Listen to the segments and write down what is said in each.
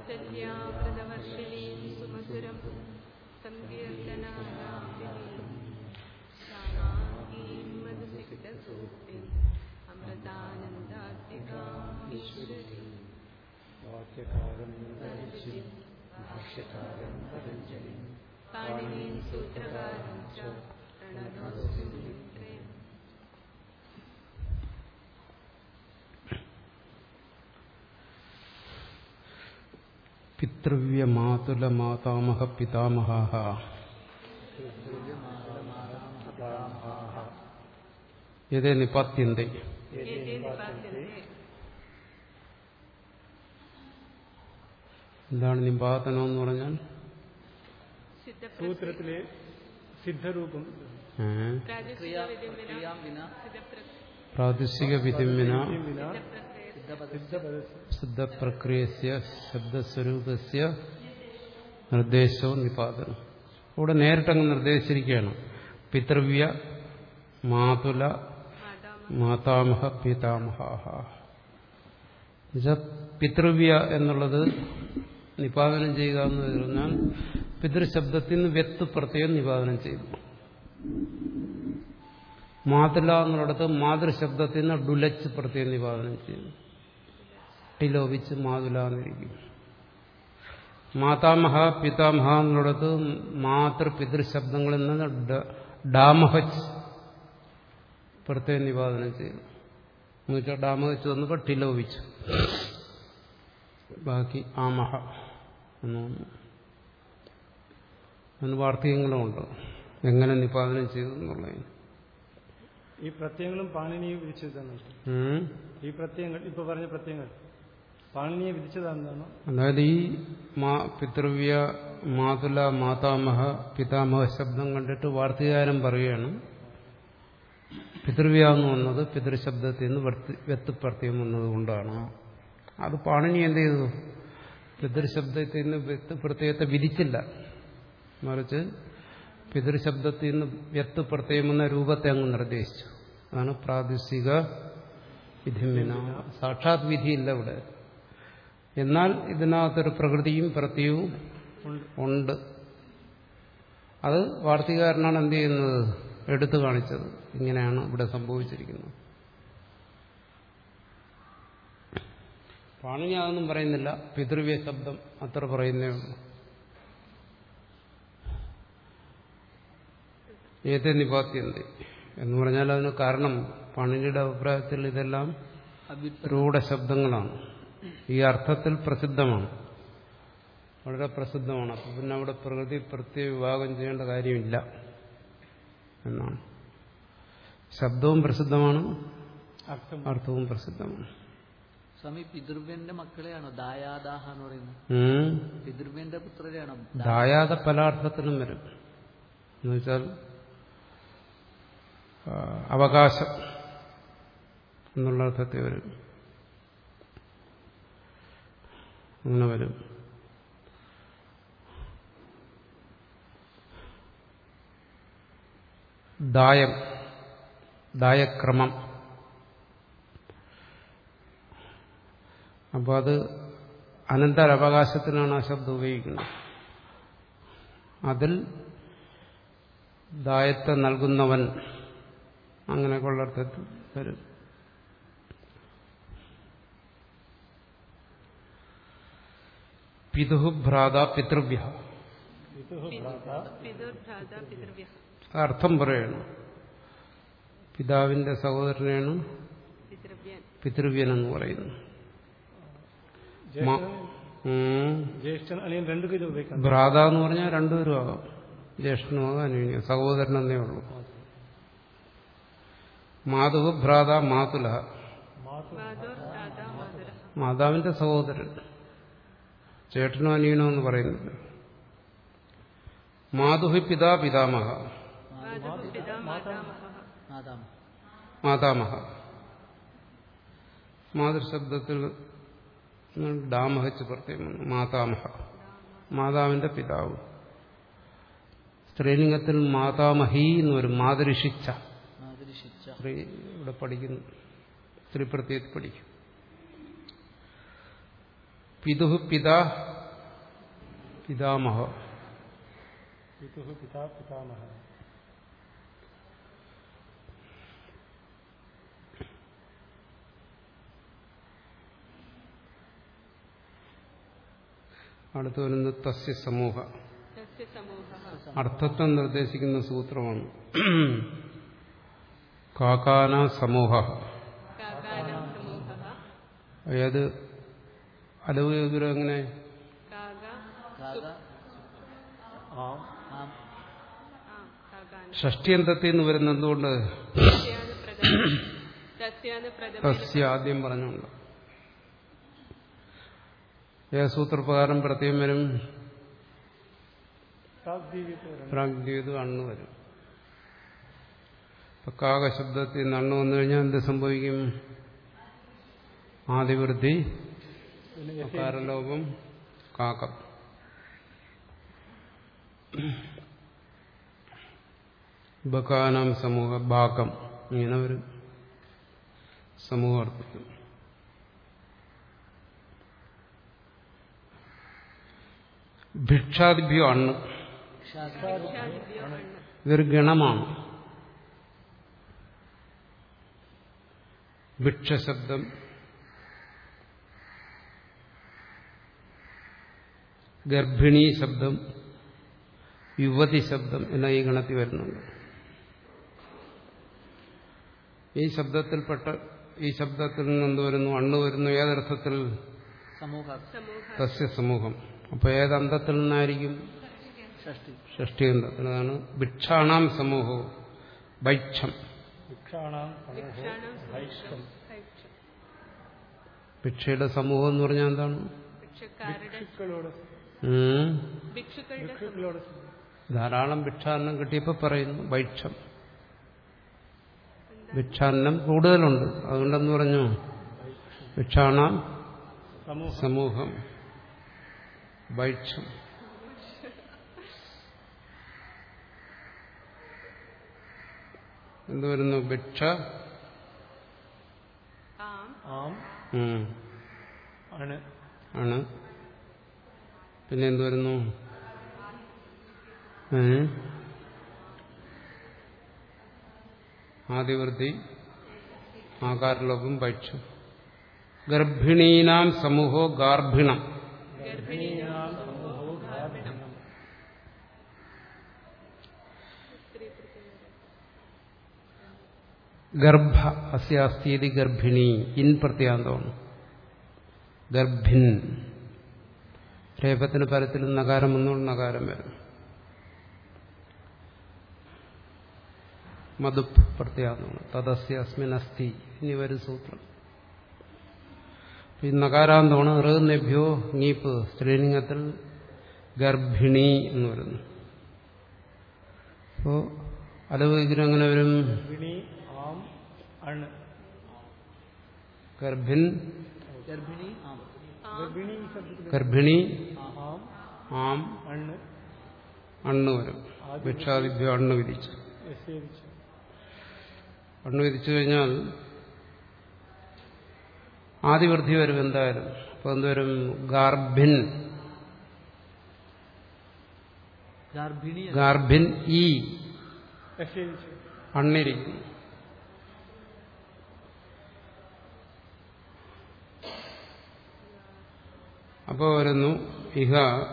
വാത്സല്യാമൃതവർഷിണീം സുമധുരം സങ്കീർത്തനാലാപിനീം ശ്യാമാംഗീം മധുസിക്തസൂക്തിം അമൃതാനന്ദാത്മികാമീശ്വരീം വാക്യകാരം പരഞ്ചി ഭാഷ്യകാരം പതഞ്ജലി പാണിനീം സൂത്രകാരം ച പ്രണതോസ്മി മിത്രേ പിതൃവ്യ മാതുല മാതാമഹ പിതാമഹാഹ യഥേ നിപാത്യന്തെ ഏതേ നിപാത്യത്തെ എന്താണ് നിപാതനം എന്ന് പറഞ്ഞാൽ സിദ്ധപ്രസ് സൂത്രത്തിലെ സിദ്ധരൂപം ഏ? പ്രാദേശിക വിധിമിന സിദ്ധപ്രസ് പ്രാദേശിക വിധിമിന വിന സിദ്ധപ്രക്രിയ സിദ്ധപദ സിദ്ധപ്രക്രിയസ്യ ശബ്ദസ്വരൂപസ്യ നിർദ്ദേശവും നിപാതനം ഇവിടെ നേരിട്ടങ്ങ് നിർദ്ദേശിച്ചിരിക്കുകയാണ് പിതൃവ്യ മാതുല മാതാമ മാതാമഹ പിതാമഹ എന്നുവെച്ചാൽ പിതൃവ്യ എന്നുള്ളത് നിപാതനം ചെയ്യുക എന്ന് പറഞ്ഞാൽ പിതൃശബ്ദത്തിൽ നിന്ന് വ്യത്ത് പ്രത്യേകം നിപാതനം ചെയ്തു മാതുല എന്നുള്ളിടത്ത് മാതൃശബ്ദത്തിൽ നിന്ന് ഡുലച്ച് പ്രത്യേകം നിപാതനം ചെയ്തു ടിലോപിച്ച് മാതുല എന്നിരിക്കും മാതാമഹ പിതാമഹ എന്നുള്ളിടത്ത് മാതൃ പിതൃശബ്ദങ്ങളിൽ നിന്ന് ഡ- ഡാമഹച്ച് പ്രത്യേകം നിവാദനം ചെയ്തു എന്നുവെച്ചാൽ ഡാമഹച്ച് വന്നപ്പോൾ ടിലോപിച്ചു ബാക്കി ആമഹ എന്ന് വന്നു അതിന് വാർത്തകങ്ങളുമുണ്ട് എങ്ങനെ നിപാതനം ചെയ്തു എന്നുള്ളതിന് ഈ പ്രത്യയങ്ങളും പാണിനിയെ വിധിച്ചതാണ് ഉം. ഈ പ്രത്യയങ്ങൾ ഇപ്പൊ പറഞ്ഞ പ്രത്യയങ്ങൾ പാണിനിയെ വിധിച്ചതാണെന്നാണ് അതായത് ഈ മാ പിതൃവ്യ മാതുല മാതാമഹ പിതാമഹ ശബ്ദം കണ്ടിട്ട് വാർത്തകാരൻ പറയുകയാണ് പിതൃവ്യ എന്ന് വന്നത് പിതൃശബ്ദത്തിൽ നിന്ന് വർത്തി- വ്യത്പ്രത്യം വന്നതുകൊണ്ടാണ് അത് പാണിനി എന്ത് ചെയ്തു പിതൃശബ്ദത്തിൽ നിന്ന് വ്യത്പ്രത്യയത്തെ വിധിച്ചില്ല മറിച്ച് പിതൃശബ്ദത്തിൽ നിന്ന് വ്യത്പ്രത്യം എന്ന രൂപത്തെ അങ്ങ് നിർദ്ദേശിച്ചു അതാണ് പ്രാദേശിക വിധിമിന സാക്ഷാത് വിധിയില്ല ഇവിടെ എന്നാൽ ഇതിനകത്തൊരു പ്രകൃതിയും പ്രത്യവും ഉണ്ട് അത് വാർത്തകാരനാണ് എന്ത് ചെയ്യുന്നത് എടുത്തു കാണിച്ചത് ഇങ്ങനെയാണ് ഇവിടെ സംഭവിച്ചിരിക്കുന്നത് പാണിനി അതൊന്നും പറയുന്നില്ല പിതൃവ്യ ശബ്ദം അത്ര പറയുന്നേ ഉള്ളൂ ഏതേ നിപാത്യന്തി എന്ന് പറഞ്ഞാൽ അതിന് കാരണം പാണിനിയുടെ അഭിപ്രായത്തിൽ ഇതെല്ലാം രൂഢശബ്ദങ്ങളാണ് ഈ അർത്ഥത്തിൽ പ്രസിദ്ധമാണ് വളരെ പ്രസിദ്ധമാണ് അപ്പം പിന്നെ അവിടെ പ്രകൃതി പ്രത്യേക വിഭാഗം ചെയ്യേണ്ട കാര്യമില്ല എന്നാണ് ശബ്ദവും പ്രസിദ്ധമാണ് അർത്ഥം അർത്ഥവും പ്രസിദ്ധമാണ് സ്വാമി പിതൃവ്യന്റെ മക്കളെയാണോ ദായാദാഹ എന്ന് പറയുന്നത് ഉം. പിതൃവ്യന്റെ പുത്രരെയാണോ ദായാത പല അർത്ഥത്തിലും വരും എന്നുവെച്ചാൽ ആ, അവകാശം എന്നുള്ള അർത്ഥത്തിൽ വരും അങ്ങനെ വരും ദായം ദായക്രമം അപ്പോൾ അത് അനന്തരാവകാശത്തിനാണ് ആ ശബ്ദം ഉപയോഗിക്കുന്നത് അതിൽ ദായത്തെ നൽകുന്നവൻ അങ്ങനെയൊക്കെയുള്ള അർത്ഥത്തിൽ വരും പിതുഹു ഭ്രാത പിതൃഭ്യ പിതുർഭ്രാത പിതൃവ്യ അർത്ഥം പറയണം പിതാവിന്റെ സഹോദരനെയാണ് പിതൃവ്യൻ പിതൃവ്യൻ എന്ന് പറയുന്നത് മ- ഉം. ജ്യേഷ്ഠൻ അല്ലെങ്കിൽ രണ്ടു ഇത് ഉപയോഗിക്കാം ഭ്രാത എന്ന് പറഞ്ഞാൽ രണ്ടുപേരും ആകാം ജ്യേഷ്ഠനും ആകാം അനിയനും സഹോദരൻ എന്നേ ഉള്ളൂ മാധവ് ഭ്രാത മാതുല മാതുർഭ്രാത മാതുര മാതാവിന്റെ സഹോദരൻ ചേട്ടനോ അനിയനോ എന്ന് പറയുന്നില്ല മാതുഹി പിതാ പിതാമഹ മാതുഃ പിതാ മാതാമഹ മാതാമ മാതാമഹ മാതൃശബ്ദത്തിൽ ഡാമഹച്ച് പ്രത്യേകം വന്നു. മാതാമഹ മാതാവിന്റെ പിതാവ് സ്ത്രീലിംഗത്തിൽ മാതാമഹി എന്ന് വരും മാതൃഷിച്ച മാതൃശിച്ച സ്ത്രീ ഇവിടെ പഠിക്കുന്നു സ്ത്രീ പ്രത്യയത്തിൽ പഠിക്കും പിതുഹു പിതാ പിതാമഹ पितुः पिता पितामहः അടുത്ത് വരുന്നത് തസ്യ സമൂഹ तस्य समूहः അർത്ഥത്വം നിർദ്ദേശിക്കുന്ന സൂത്രമാണ് കാകാന സമൂഹ काकानां समूहः ഏത് അലവ് വിഗ്രഹം എങ്ങനെ कागा കാക आम् ആം ആ കാകാന ഷഷ്ടിയന്തത്തിൽ നിന്ന് വരുന്നത് എന്തുകൊണ്ട് തസ്യാന് പ്രഥമ തസ്യാന് പ്രഥമ തസ്യ ആദ്യം പറഞ്ഞുകൊണ്ട് ഏത് സൂത്രപ്രകാരം പ്രത്യേകം വരും प्राग्दीवितवरणं പ്രാഗ്ദ്വീത് അണ്ണ് വരും ഇപ്പൊ കാകശബ്ദത്തിൽ നിന്ന് അണ്ണ് വന്നു കഴിഞ്ഞാൽ എന്ത് സംഭവിക്കും ആദിവൃത്തി കാരലോപം കാക്കം ബക്കാനാം സമൂഹ ബാക്കം ഇങ്ങനെ വരും സമൂഹാർത്ഥത്തിൽ ഭിക്ഷാദിഭ്യോ അണ്ണ് ഭിക്ഷാദിഭ്യോ അണ്ണ് ഇതൊരു ഗണമാണ് ഭിക്ഷശബ്ദം ഗർഭിണി ശബ്ദം യുവതി ശബ്ദം എന്ന ഈ ഗണത്തിൽ വരുന്നുണ്ട് ഈ ശബ്ദത്തിൽപ്പെട്ട ഈ ശബ്ദത്തിൽ നിന്ന് എന്ത് വരുന്നു അണ്ണ് വരുന്നു ഏതർത്ഥത്തിൽ സമൂഹ സമൂഹ സസ്യ സമൂഹം അപ്പൊ ഏത് അന്തത്തിൽ നിന്നായിരിക്കും ഷഷ്ടി ഷഷ്ടിയന്തത്തിൽ അതാണ് ഭിക്ഷാണാം സമൂഹവും ഭൈക്ഷം भिक्षाणां समूहो ഭിക്ഷാണാം वैश्वं ഭൈക്ഷം ഭിക്ഷയുടെ സമൂഹം എന്ന് പറഞ്ഞാൽ എന്താണ് ഭിക്ഷക്കാരുടെ ഭിക്ഷുക്കളോട് ഉം. ഭിക്ഷുക്കളുടെ സമൂഹം ഭിക്ഷുക്കളോട് ധാരാളം ഭിക്ഷാന്നം കിട്ടിയപ്പോൾ പറയുന്നു ഭൈക്ഷം ഭിക്ഷാന്നം കൂടുതലുണ്ട് അതുകൊണ്ടെന്ന് പറഞ്ഞു ഭിക്ഷാണാം समूह സമൂഹം ഭൈക്ഷം എന്ത് വരുന്നു ഭിക്ഷ ആം आम् ഉം. अण् ആണ് പിന്നെ എന്ത് വരുന്നു ഏ? ആദിവൃത്തി ആകാരലോകം ഭൈക്ഷം ഗർഭിണീനാം സമൂഹോ ഗാർഭിണം गर्भिणीनां समूहो गार्भिणम् ഗർഭ അസ്യാസ്തീതി ഗർഭിണി ഇൻ പ്രത്യാന്തമാണ് ഗർഭിൻ രേപത്തിന് പരത്തിൽ നകാരം വന്നുകൊണ്ട് നകാരം വരും മധുപ് പ്രത്യാന്തമാണ് തദസ്യ അസ്മിൻ അസ്ഥി ഇനി വരും സൂത്രം ഈ നകാരാന്തമാണ് ഋനഭ്യോ ngീപ്പ് സ്ത്രീലിംഗത്തിൽ ഗർഭിണി എന്ന് വരുന്നു അപ്പോ അലവ് വിഗ്രഹം എങ്ങനെ വരും गर्भिणी आम् अण् ഗർഭിൻ ഗർഭിണി ആം गर्भिणी शब्दത്തിൽ ഗർഭിണി आम् ആം अण् അണ്ണ് വരും ഭിക്ഷാദിഭ്യം അണ്ണ് വിധിച്ചു यस्येच അണ്ണ് വിധിച്ചു കഴിഞ്ഞാൽ ആദിവൃദ്ധി വരും എന്തായാലും അപ്പൊ എന്തുവരും ഗാർഭിൻ ഗർഭിണി ഗാർഭിൻ ഈ यस्येच അണ്ണിരിക്കുന്നു അപ്പോ വരുന്നു ഇഹ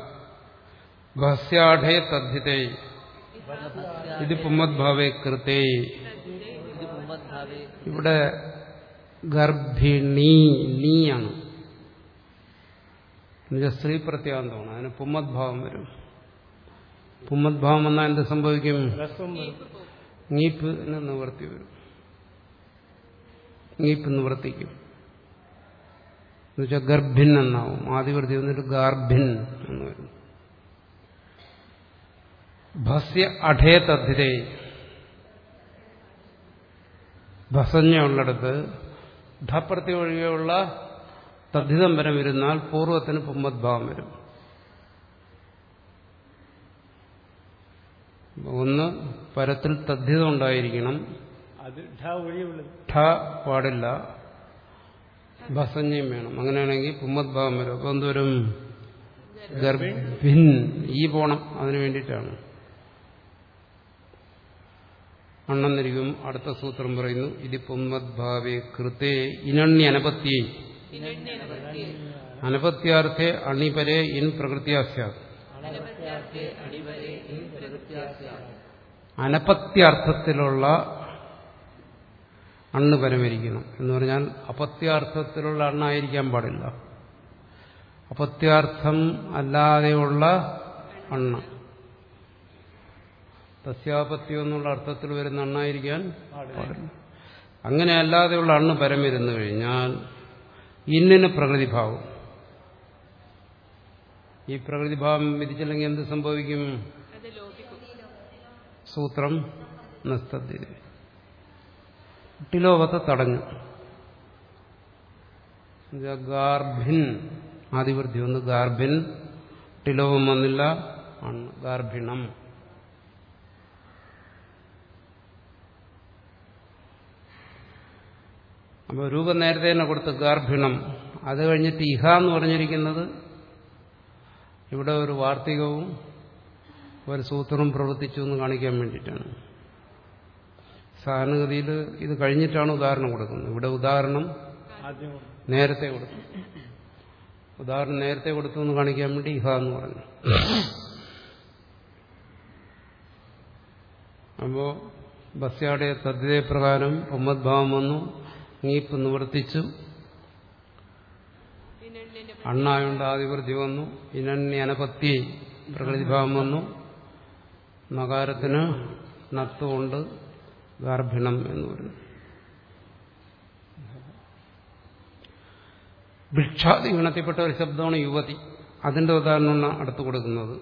ഭസ്യാഠേ തദ്ധിതേ ഇത് പുമ്മദ്ഭാവേ കൃതേ ഇത് പുമ്മദ്ഭാവേ ഇവിടെ ഗർഭിണി നീയാണ് എന്നുവെച്ചാൽ സ്ത്രീ പ്രത്യാന്തമാണ് അതിന് പുമ്മദ്ഭാവം വരും പുമ്മദ്ഭാവം വന്നാൽ എന്ത് സംഭവിക്കും रस्वं ngീപ്പ് എന്ന് നിവർത്തി വരും ngീപ്പ് നിവർത്തിക്കും എന്നുവെച്ചാൽ ഗർഭിൻ എന്നാവും ആദിവൃത്തി വന്നിട്ട് ഗാർഭിൻ എന്ന് വരും ഭസ്യ അഠേ തദ്ധിതേ ഭസഞ്ഞുള്ളിടത്ത് ധപ്രത്തി ഒഴികെയുള്ള തദ്ധിതം വരെ വരുന്നാൽ പൂർവ്വത്തിന് പുമ്മദ്ഭാവം വരും ഒന്ന് പരത്തിൽ തദ്ധിതം ഉണ്ടായിരിക്കണം അത് ഢ ഒഴിയുള്ളത് ഠ പാടില്ല ഭസഞ്ഞയും വേണം അങ്ങനെയാണെങ്കിൽ പുമ്മദ്ഭാവം വരും അപ്പോൾ എന്തുവരും ഗർഭിൻ ഈ പോണം അതിനു വേണ്ടിയിട്ടാണ് അണ്ണെന്നിരിക്കും അടുത്ത സൂത്രം പറയുന്നു ഇത് പുന്മദ്ഭാവേ കൃതേ ഇനണ്യ അനപത്യേ ഇനണ്യനപത്യേ അനപത്യാർത്ഥേ അണിപരേ ഇൻ പ്രകൃത്യാസ്യാത് അനപത്യാർത്ഥേ അടിവരെ ഈ പ്രകൃത്യാസ്യ അനപത്യാർത്ഥത്തിലുള്ള അണ്ണ് പരമരിക്കണം എന്ന് പറഞ്ഞാൽ അപത്യാർത്ഥത്തിലുള്ള അണ്ണായിരിക്കാൻ പാടില്ല അപത്യാർത്ഥം അല്ലാതെയുള്ള അണ്ണ തസ്യാപത്യം എന്നുള്ള അർത്ഥത്തിൽ വരുന്ന അണ്ണായിരിക്കാൻ പാടില്ല അങ്ങനെ അല്ലാതെയുള്ള അണ്ണ് പരമിരുന്നു കഴിഞ്ഞാൽ ഇന്നിന് പ്രകൃതിഭാവം ഈ പ്രകൃതിഭാവം വിധിച്ചില്ലെങ്കിൽ എന്ത് സംഭവിക്കും അത് ലോപിക്കും സൂത്രം നസ്തദ്ധിത ടിലോപത്തെ തടഞ്ഞു എന്നുവെച്ചാ ഗാർഭിൻ ആദിവൃത്തി ഒന്ന് ഗാർഭിൻ ടിലോപം വന്നില്ല ആണ് ഗാർഭിണം അപ്പോൾ രൂപം നേരത്തെ തന്നെ കൊടുത്ത് ഗാർഭിണം അത് കഴിഞ്ഞിട്ട് ഇഹ എന്ന് പറഞ്ഞിരിക്കുന്നത് ഇവിടെ ഒരു വാർത്തികവും ഒരു സൂത്രവും പ്രവർത്തിച്ചു എന്ന് കാണിക്കാൻ വേണ്ടിയിട്ടാണ് സാധാരണഗതിയിൽ ഇത് കഴിഞ്ഞിട്ടാണ് ഉദാഹരണം കൊടുക്കുന്നത് ഇവിടെ ഉദാഹരണം ആദ്യം നേരത്തെ കൊടുത്തു ഉദാഹരണം നേരത്തെ കൊടുത്തു എന്ന് കാണിക്കാൻ വേണ്ടി ഇഹ എന്ന് പറഞ്ഞു അപ്പോ ബസ്യാടെ തദ്ധിതേ പ്രകാരം പൊമ്മദ്ഭാവം വന്നു നീപ്പ് നിവർത്തിച്ചു ഇനണ്യന അണ്ണായുണ്ട് ആദിവൃത്തി വന്നു ഇനന്യ അനപത്തി പ്രകൃതിഭാവം വന്നു നകാരത്തിന് നത്തുകൊണ്ട് ഗാർഭിണം എന്ന് പറയുന്നു ഭിക്ഷാദി ഗണത്തിൽപ്പെട്ട ഒരു ശബ്ദമാണ് യുവതി അതിന്റെ ഉദാഹരണമാണ് അടുത്ത് കൊടുക്കുന്നത്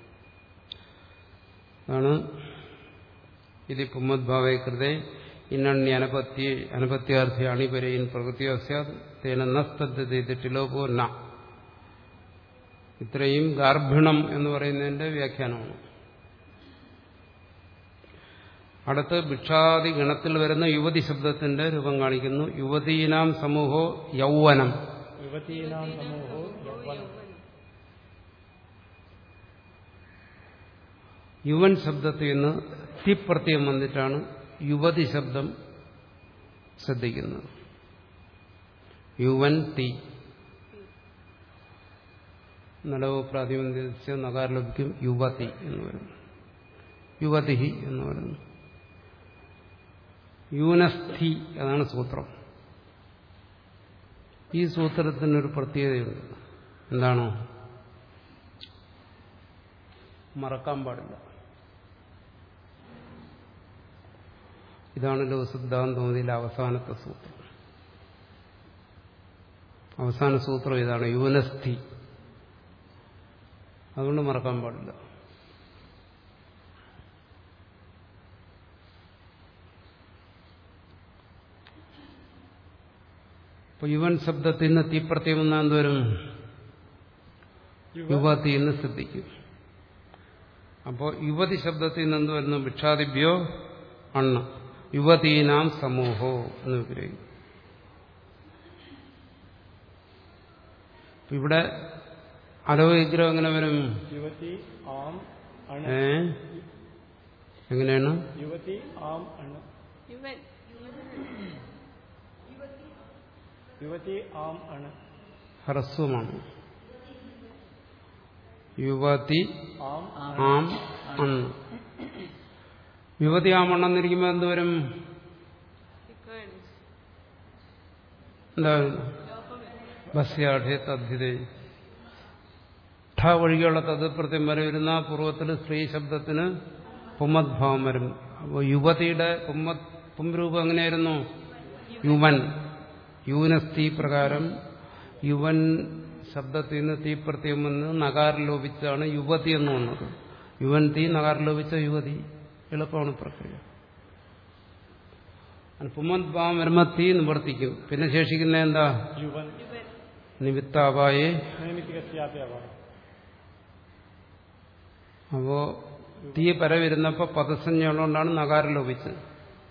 അതാണ് ഇത് പുമ്മദ്ഭാവേ കൃതേ ഇന്നണ്യ അനപത്യ അനപത്യാർത്ഥി അണിപരയിൻ പ്രകൃതിയോ സ്യാത് തേന നസ്തദ്ധിലോപോ ന ഇത്രയും ഗാർഭിണം എന്ന് പറയുന്നതിന്റെ വ്യാഖ്യാനമാണ് അടുത്ത് ഭിക്ഷാദി ഗണത്തിൽ വരുന്ന യുവതി ശബ്ദത്തിന്റെ രൂപം കാണിക്കുന്നു യുവതീനാം സമൂഹോ യൗവനം യുവതീനാം സമൂഹോ യൗവനം യുവൻ ശബ്ദത്തിൽ നിന്ന് തിപ്രത്യം വന്നിട്ടാണ് യുവതി ശബ്ദം ശ്രദ്ധിക്കുന്നത് യുവൻ തി നടവ് പ്രാതിബന്ധിച്ച് നഗാരം ലഭിക്കും യുവതി എന്ന് പറയുന്നു യുവതി എന്ന് പറയുന്നു യൂനസ്ഥി അതാണ് സൂത്രം ഈ സൂത്രത്തിനൊരു പ്രത്യേകതയുണ്ട് എന്താണോ മറക്കാൻ പാടില്ല ഇതാണ് ലോകസിദ്ധാന്തോതിയിലെ അവസാനത്തെ സൂത്രം അവസാന സൂത്രം ഇതാണ് യുവനസ്ഥി അതുകൊണ്ട് മറക്കാൻ പാടില്ല ഇപ്പൊ യുവൻ ശബ്ദത്തിൽ നിന്ന് തീപ്രത്യം വന്നാൽ എന്തോരും യുവതി എന്ന് ശ്രദ്ധിക്കും അപ്പോൾ യുവതി ശബ്ദത്തിൽ നിന്ന് എന്ത് വരുന്നു ഭിക്ഷാദിഭ്യോ അണ്ണ യുവതീനാം സമൂഹോ എന്ന് വിഗ്രഹിക്കും അപ്പൊ ഇവിടെ അലവ് വിഗ്രഹം എങ്ങനെ വരും യുവതി ആം അണ് ഏ എങ്ങനെയാണ് യുവതി ആം അണ് യുവൻ യുവതി ആം അണ് ഹ്രസ്വമാണ് യുവതി ആം ആം അണ്ണ് യുവതി ആം അണ്ണെന്നിരിക്കുമ്പോൾ എന്തുവരും സീക്വൻസ് എന്താ ലോപം ബസ്യാഠ്യ തദ്ധിതേ ഠ ഒഴികെയുള്ള തദ്പ്രത്യം വരെ വരുന്ന പൂർവ്വത്തിൽ സ്ത്രീ ശബ്ദത്തിന് പുമ്മദ്ഭാവം വരും അപ്പോൾ യുവതിയുടെ പുമ്മത് പുംരൂപം എങ്ങനെയായിരുന്നു യുവൻ യൂനസ്തി പ്രകാരം യുവൻ ശബ്ദത്തിൽ നിന്ന് തീപ്രത്യം വന്ന് നകാരം ലോപിച്ചാണ് യുവതി എന്ന് വന്നത് യുവൻ തീ നകാരം ലോപിച്ച യുവതി എളുപ്പമാണ് പ്രക്രിയ പുമ്മദ്ഭാവം വരുമ്പോൾ തീ നിവർത്തിക്കും പിന്നെ ശേഷിക്കുന്ന എന്താ യുവൻ യുവൻ നിമിത്താവായേ നൈമിത്തികസ്യാപി അഭാവം അപ്പോ തീ പരവിരുന്നപ്പോ പദസഞ്ജ ഉള്ളതുകൊണ്ടാണ് നകാരം ലോപിച്ചത്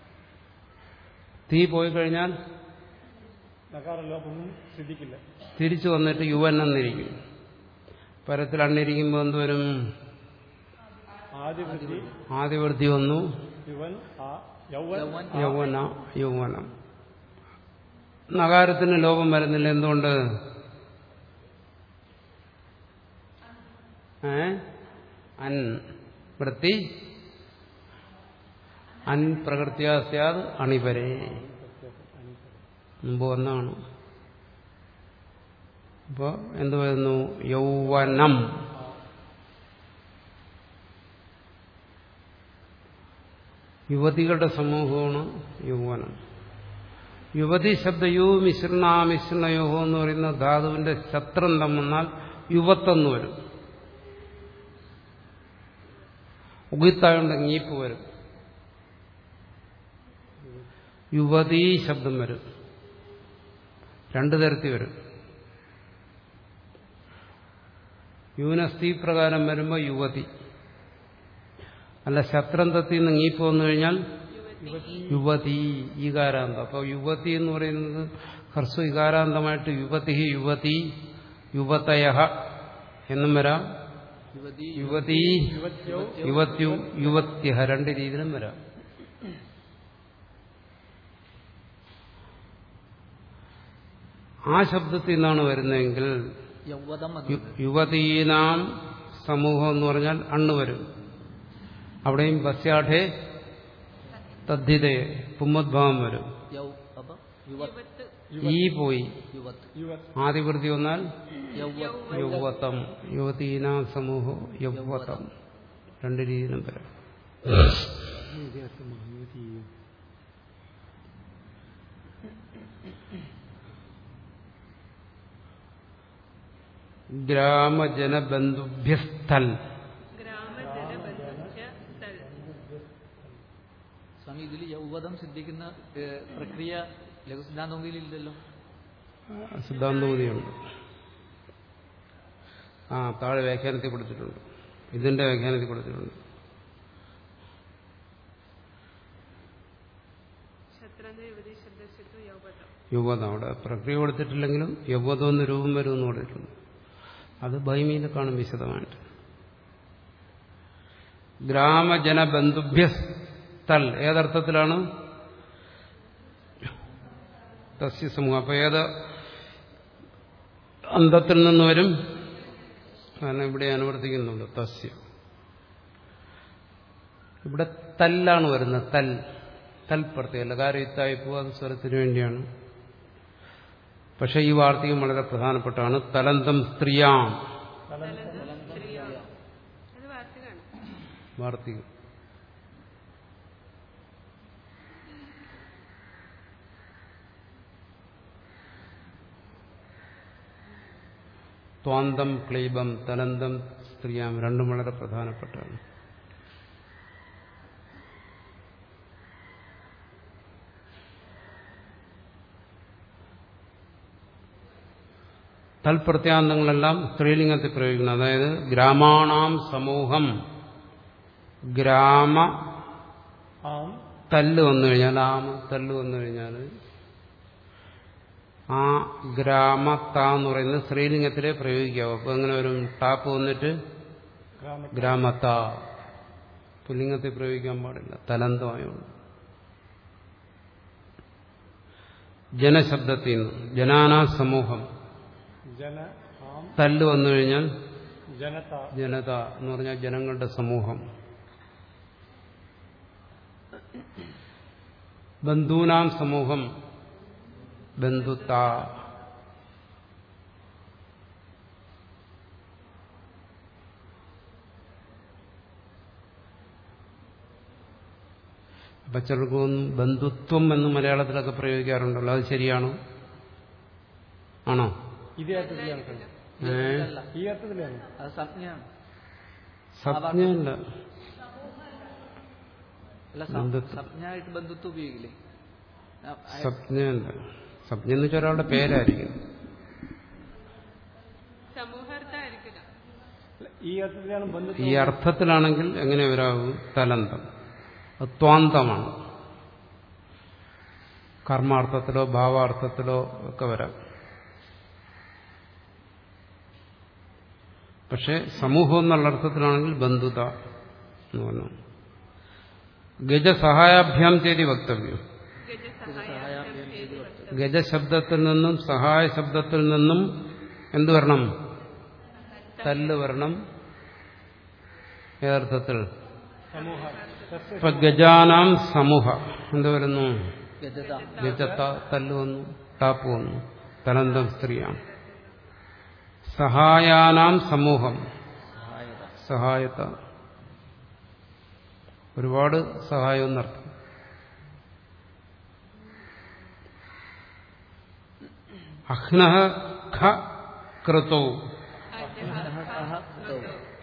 തീ പോയി കഴിഞ്ഞാൽ നകാരലോപമൊന്നും സിദ്ധിക്കില്ല തിരിച്ചു വന്നിട്ട് യുവൻ എന്നിരിക്കും പരത്തിൽ അണ്ണിരിക്കുമ്പോൾ എന്തുവരും ആദിവൃത്തി ആദിവൃത്തി വന്നു യുവൻ ആ യൗവൻ യൗവൻ യൗവന യൗവനം നഗാരത്തിന് ലോപം വരുന്നില്ല എന്തുകൊണ്ട് ഏ അൻ വൃത്തി അൻ പ്രകൃത്യാസ്യാത് അണിപരേ മുമ്പ് വന്നാണ് അപ്പോ എന്ത് വരുന്നു യൗവനം യുവതികളുടെ സമൂഹമാണ് യൗവനം യുവതി ശബ്ദ യു മിശ്രണ മിശ്രണയോഹോ എന്ന് പറയുന്ന ധാതുവിന്റെ ശത്രന്തം വന്നാൽ യുവത്തെന്ന് വരും ഉഗിത്തായോണ്ട് ഞീപ്പ് വരും യുവതീ ശബ്ദം വരും രണ്ടു തരത്തിൽ വരും യൂനസ്തി പ്രകാരം വരുമ്പോൾ യുവതി അല്ല ശത്രന്തത്തിൽ നിന്ന് നീപ്പ് വന്നു കഴിഞ്ഞാൽ യുവതി ഈകാരാന്തം അപ്പോൾ യുവതി എന്ന് പറയുന്നത് ഹർസ്വ ഇകാരാന്തമായിട്ട് യുവതി യുവതി യുവതയ എന്നും വരാം യുവതി യുവതി യുവത്യോ യുവത്യു യുവത്യഹ രണ്ട് രീതിയിലും വരാം ആ ശബ്ദത്തിൽ നിന്നാണ് വരുന്നതെങ്കിൽ യൗവതം യു- യുവതീനാം സമൂഹം എന്ന് പറഞ്ഞാൽ അണ്ണ് വരും അവിടെയും ബസ്യാഠേ തദ്ധിതേ പുമ്മദ്ഭാവം വരും യൗ അപ്പൊ യുവത് യുവത്ത് ഈ പോയി യുവത് യുവത് ആദിവൃത്തി വന്നാൽ യൗവത് യൗവതം യുവതീനാം സമൂഹം യൗവതം രണ്ട് രീതിയിലും വരാം ഗ്രാമജനബന്ധുഭ്യസ്ഥൽ ഗ്രാമജനബന്ധുഭ്യ സ്ഥൽ സ്വാമി ഇതിൽ യൗവതം സിദ്ധിക്കുന്ന ഏഹ്, പ്രക്രിയ ലഘുസിദ്ധാന്തോതിയിലില്ലല്ലോ സിദ്ധാന്തബോധിയുണ്ട് ആ താഴെ വ്യാഖ്യാനത്തിൽ കൊടുത്തിട്ടുണ്ട് ഇതിന്റെ വ്യാഖ്യാനത്തിൽ കൊടുത്തിട്ടുണ്ട് ശത്രന്ത യുവതി ശബ്ദശത്രു യൗവതം യുവതം അവിടെ പ്രക്രിയ കൊടുത്തിട്ടില്ലെങ്കിലും യൗവതം എന്ന് രൂപം വരുമെന്ന് കൊടുത്തിട്ടുണ്ട് അത് ഭൈമിയിൽ കാണും വിശദമായിട്ട് ഗ്രാമജനബന്ധുഭ്യസ്ഥൽ ഏതർത്ഥത്തിലാണ് തസ്യ സമൂഹം അപ്പൊ ഏത് അന്തത്തിൽ നിന്ന് വരും കാരണം ഇവിടെ അനുവർത്തിക്കുന്നുണ്ട് തസ്യ ഇവിടെ തല്ലാണ് വരുന്നത് തൽ തൽ പ്രത്യേകമല്ല കാര്യം ഇത്തായിപ്പോ അത് സ്വരത്തിന് വേണ്ടിയാണ് പക്ഷെ ഈ വാർത്തകം വളരെ പ്രധാനപ്പെട്ടാണ് തലന്തം സ്ത്രീയാം അത് വാർത്തകാണ് വാർത്തികം ത്വാന്തം ക്ലീബം തലന്തം സ്ത്രീയാം രണ്ടും വളരെ പ്രധാനപ്പെട്ടാണ് തൽപ്രത്യാന്തങ്ങളെല്ലാം സ്ത്രീലിംഗത്തിൽ പ്രയോഗിക്കണം അതായത് ഗ്രാമാണാം സമൂഹം ഗ്രാമ ആം തല്ല് വന്നു കഴിഞ്ഞാൽ ആമ തല്ല് വന്നു കഴിഞ്ഞാൽ ആ ഗ്രാമത്ത എന്ന് പറയുന്നത് സ്ത്രീലിംഗത്തിലേ പ്രയോഗിക്കാവൂ അപ്പൊ അങ്ങനെ ഒരു ടാപ്പ് വന്നിട്ട് ഗ്രാമ ഗ്രാമത്ത പുല്ലിംഗത്തിൽ പ്രയോഗിക്കാൻ പാടില്ല തലന്തമായുള്ളൂ ജനശബ്ദത്തിൽ നിന്ന് ജനാനാ സമൂഹം ജന ആം തല്ല് വന്നു കഴിഞ്ഞാൽ ജനത ജനത എന്ന് പറഞ്ഞാൽ ജനങ്ങളുടെ സമൂഹം ബന്ധൂനാം സമൂഹം ബന്ധുത്ത അപ്പൊ ചിലർക്കും ബന്ധുത്വം എന്ന് മലയാളത്തിലൊക്കെ പ്രയോഗിക്കാറുണ്ടല്ലോ അത് ശരിയാണോ ആണോ ഇതേ അർത്ഥത്തിലാണ് ഏ അല്ല ഈ അർത്ഥത്തിലാണ് അത് സംജ്ഞയാണ് സത്യമല്ല അല്ല ബന്ധുത്വം. സംജ്ഞയായിട്ട് ബന്ധുത്വം ഉപയോഗിക്കില്ലേ ആ, അയ- സപ്ഞയല്ല സപ്ഞ എന്ന് വെച്ചാൽ ഒരാളുടെ പേരായിരിക്കും സമൂഹാർത്ഥായിരിക്കില്ല ഈ അർത്ഥത്തിലാണ് ബന്ധുത്വം ഈ അർത്ഥത്തിലാണെങ്കിൽ എങ്ങനെ വരാവും തലന്തം അത് ത്വാന്തമാണ് കർമാർത്ഥത്തിലോ ഭാവാർത്ഥത്തിലോ ഒക്കെ വരാം പക്ഷെ സമൂഹം എന്നുള്ള അർത്ഥത്തിലാണെങ്കിൽ ബന്ധുത എന്ന് പറഞ്ഞു ഗജസഹായാഭ്യാം ചെയ്തി വക്തവ്യം ഗജസഹായാഭ്യം ചെയ്ത് വക്തവ്യം. ഗജശബ്ദത്തിൽ നിന്നും സഹായ ശബ്ദത്തിൽ നിന്നും എന്ത് വരണം തല്ല് വരണം യഥാർത്ഥത്തിൽ സമൂഹ തസ്യ ഇപ്പൊ ഗജാനാം സമൂഹ എന്ത് വരുന്നു ഗജത ഗജത്ത തല്ല് വന്നു ടാപ്പ് വന്നു തലന്തം സ്ത്രീയാണ് സഹായാനാം സമൂഹം സഹായത സഹായത്ത ഒരുപാട് സഹായം എന്നർത്ഥം അഹ്നഹ ഖ കൃതോ അഹ തൗ.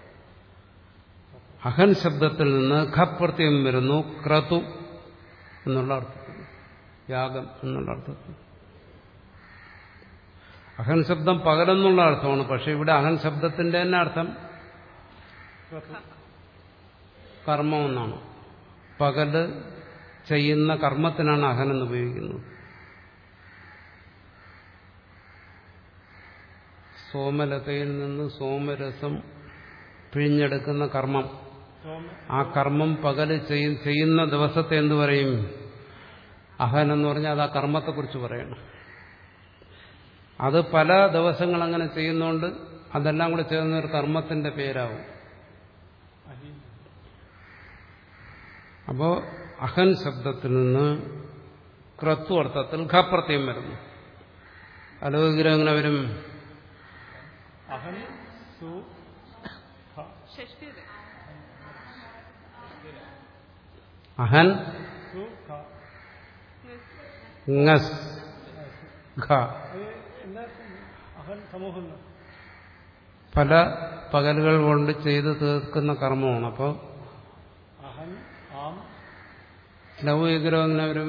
അഹൻ ശബ്ദത്തിൽ നിന്ന് ഖ പ്രത്യം വരുന്നു ക്രതു എന്നുള്ള അർത്ഥത്തിൽ യാഗം എന്നുള്ള അർത്ഥത്തിൽ അഹൻ ശബ്ദം പകലെന്നുള്ള അർത്ഥമാണ് പക്ഷെ ഇവിടെ അഹൻ ശബ്ദത്തിന്റെ തന്നെ അർത്ഥം കർമ്മം എന്നാണ് പകല് ചെയ്യുന്ന കർമ്മത്തിനാണ് അഹൻ എന്ന് ഉപയോഗിക്കുന്നത് സോമലതയിൽ നിന്ന് സോമരസം പിഴിഞ്ഞെടുക്കുന്ന കർമ്മം സോമ ആ കർമ്മം പകല് ചെയ്യ- ചെയ്യുന്ന ദിവസത്തെ എന്തു പറയും അഹൻ എന്ന് പറഞ്ഞാൽ അത് ആ കർമ്മത്തെക്കുറിച്ച് പറയണം അത് പല ദിവസങ്ങൾ അങ്ങനെ ചെയ്യുന്നതുകൊണ്ട് അതെല്ലാം കൂടെ ചേർന്ന ഒരു കർമ്മത്തിന്റെ പേരാവും അഹി അപ്പോ അഹൻ ശബ്ദത്തിൽ നിന്ന് ക്രത്തു അർത്ഥത്തിൽ ഖപ്രത്യം വരുന്നു അലോകിരം എങ്ങനെ വരും അഹം സു ഖ ഷഷ്ടിയുടെ അഹൻ സു ഖ ngസ് ഖ അത് എന്താ അഹൻ സമൂഹം എന്ന്. പല പകലുകൾ കൊണ്ട് ചെയ്തു തീർക്കുന്ന കർമ്മമാണ് അപ്പോൾ അഹൻ ആം ലൗകികം എങ്ങനെ വരും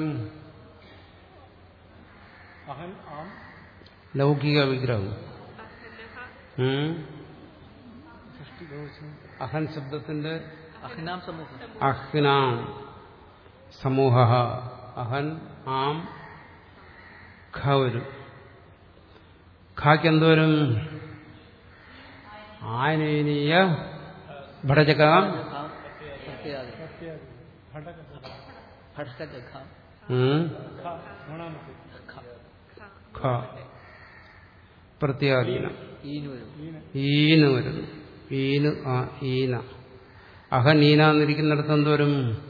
അഹൻ ആം ലൗകിക വിഗ്രഹം അഹനഹ ഉം. സൃഷ്ടി ദോഷം അഹൻ ശബ്ദത്തിന്റെ അഹ്നാം സമൂഹം അഹ്നാം സമൂഹ അഹൻ ആം ഖ വരും ഖാക്ക് എന്തുവരും ആനീയ ഭടജകാം ജഖാം പ്രത്യാദി സത്യാദി ഘടക ഭടക ജഖാം ഉം. ഖ മൂന്നാമത്തെ ഖ ഖ പ്രത്യാധീനം ഈന് വരും ഈന ഈന് വരുന്നു ഈന് ആ ഈന അഹൻ ഈന എന്നിരിക്കുന്നിടത്ത് എന്തുവരും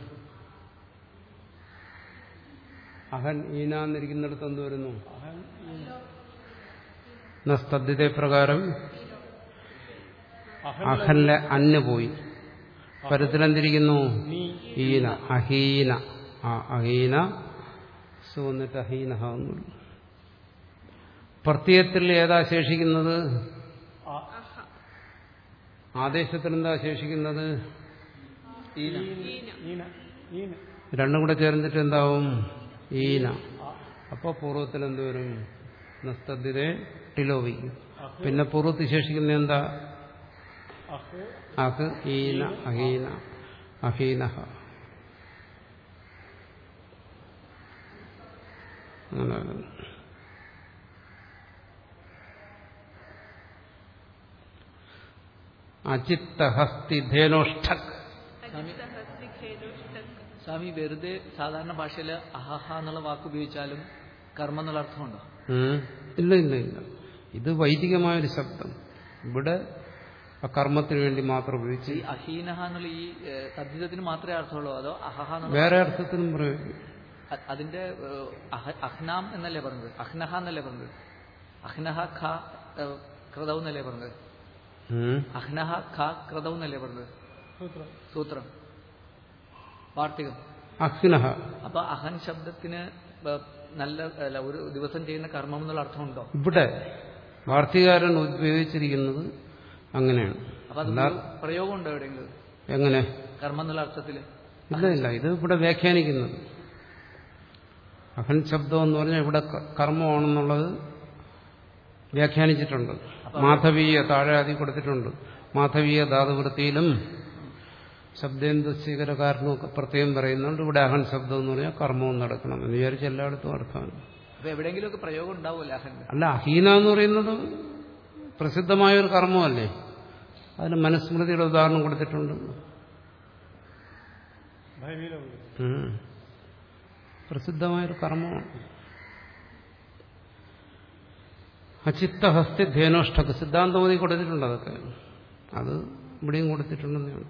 അഹൻ ഈന എന്നിരിക്കുന്നിടത്ത് എന്ത് വരുന്നു അഹൻ ഈന നസ്തദ്ധിത പ്രകാരം അഹൻ അഹനിലെ അന്ന് പോയി പരത്തിലെന്തിരിക്കുന്നു നീ ഈന അഹീന ആ അഹീന സു വന്നിട്ട് അഹീനഹ എന്നുള്ളു പ്രത്യയത്തിൽ ഏതാ ശേഷിക്കുന്നത് ആ ആദേശത്തിൽ എന്താ ശേഷിക്കുന്നത് ഈന ഈന ഈന രണ്ടും കൂടെ ചേർന്നിട്ട് എന്താവും ഈന ആ അപ്പോൾ പൂർവ്വത്തിൽ എന്ത് വരും നസ്തദ്ധിതെ ടിലോപിക്കും അഹ് പിന്നെ പൂർവ്വത്തിൽ ശേഷിക്കുന്ന എന്താ അഹ് അഹ് ഈന അഹീന അഹീനഹ അങ്ങനെ വരുന്നു. അചിത്തഹസ്തി ധേനോഷ്ഠക് അജിതഹസ്തിഖേദോഷ്ടക് സ്വാമി വെറുതെ സാധാരണ ഭാഷയിൽ അഹഹ എന്നുള്ള വാക്ക് ഉപയോഗിച്ചാലും കർമ്മം എന്നുള്ള അർത്ഥമുണ്ടോ ഉം. ഇല്ല ഇല്ല ഇല്ല ഇത് വൈദികമായൊരു ശബ്ദം ഇവിടെ ആ കർമ്മത്തിന് വേണ്ടി മാത്രം ഉപയോഗിച്ച് ഈ അഹീനഹ എന്നുള്ള ഈ ഏഹ്, തദ്ധിതത്തിന് മാത്രമേ അർത്ഥമുള്ളൂ അതോ അഹഹ എന്നുള്ള വേറെ അർത്ഥത്തിനും പ്രയോഗിക്കും അ- അതിന്റെ ഏഹ്, അഹ- അഹ്നാം എന്നല്ലേ പറഞ്ഞത് അഹ്നഹ എന്നല്ലേ പറഞ്ഞത് അഹ്നഹ ഖ ഏഹ്, ക്രതവ് എന്നല്ലേ പറഞ്ഞത് ഉം. അഹ്നഹ ഖ ക്രതവ് എന്നല്ലേ പറഞ്ഞത് സൂത്രം സൂത്രം വാർത്തികം അഹ്നഹ അപ്പൊ അഹൻ ശബ്ദത്തിന് ഏഹ്, നല്ല അല്ല ഒരു ദിവസം ചെയ്യുന്ന കർമ്മം എന്നുള്ള അർത്ഥമുണ്ടോ ഇവിടെ വാർത്തകാരൻ ഉപയോഗിച്ചിരിക്കുന്നത് അങ്ങനെയാണ് അപ്പൊ അത് അല്ലാ പ്രയോഗം ഉണ്ടോ എവിടെയെങ്കിലും എങ്ങനെ കർമ്മം എന്നുള്ള അർത്ഥത്തില് ഇല്ല ഇല്ല ഇത് ഇവിടെ വ്യാഖ്യാനിക്കുന്നത് അഹൻ ശബ്ദം എന്ന് പറഞ്ഞാൽ ഇവിടെ ക- കർമ്മമാണെന്നുള്ളത് വ്യാഖ്യാനിച്ചിട്ടുണ്ട് മാധവീയ താഴെ അതി കൊടുത്തിട്ടുണ്ട് മാധവീയ ധാതുവൃത്തിയിലും ശബ്ദേന്ദു സ്വീകരകാരനും ഒക്കെ പ്രത്യേകം പറയുന്നുണ്ട് ഇവിടെ അഹൻ ശബ്ദം എന്ന് പറഞ്ഞാൽ കർമ്മവും നടക്കണം എന്ന് വിചാരിച്ച് എല്ലായിടത്തും അർത്ഥമാണ് അപ്പൊ എവിടെയെങ്കിലുമൊക്കെ പ്രയോഗം ഉണ്ടാവുമല്ലോ അഹന്റെ അല്ല അഹീന എന്ന് പറയുന്നത് പ്രസിദ്ധമായ ഒരു കർമ്മമല്ലേ അതിന് മനുസ്മൃതിയുടെ ഉദാഹരണം കൊടുത്തിട്ടുണ്ട് ഭയവീലമുണ്ട് ഉം. പ്രസിദ്ധമായൊരു കർമ്മമാണ് അചിത്തഹസ്തി ധേനോഷ്ടക്ക് സിദ്ധാന്തമതി കൊടുത്തിട്ടുണ്ട് അതൊക്കെ അത് ഇവിടെയും കൊടുത്തിട്ടുണ്ടെന്നാണ്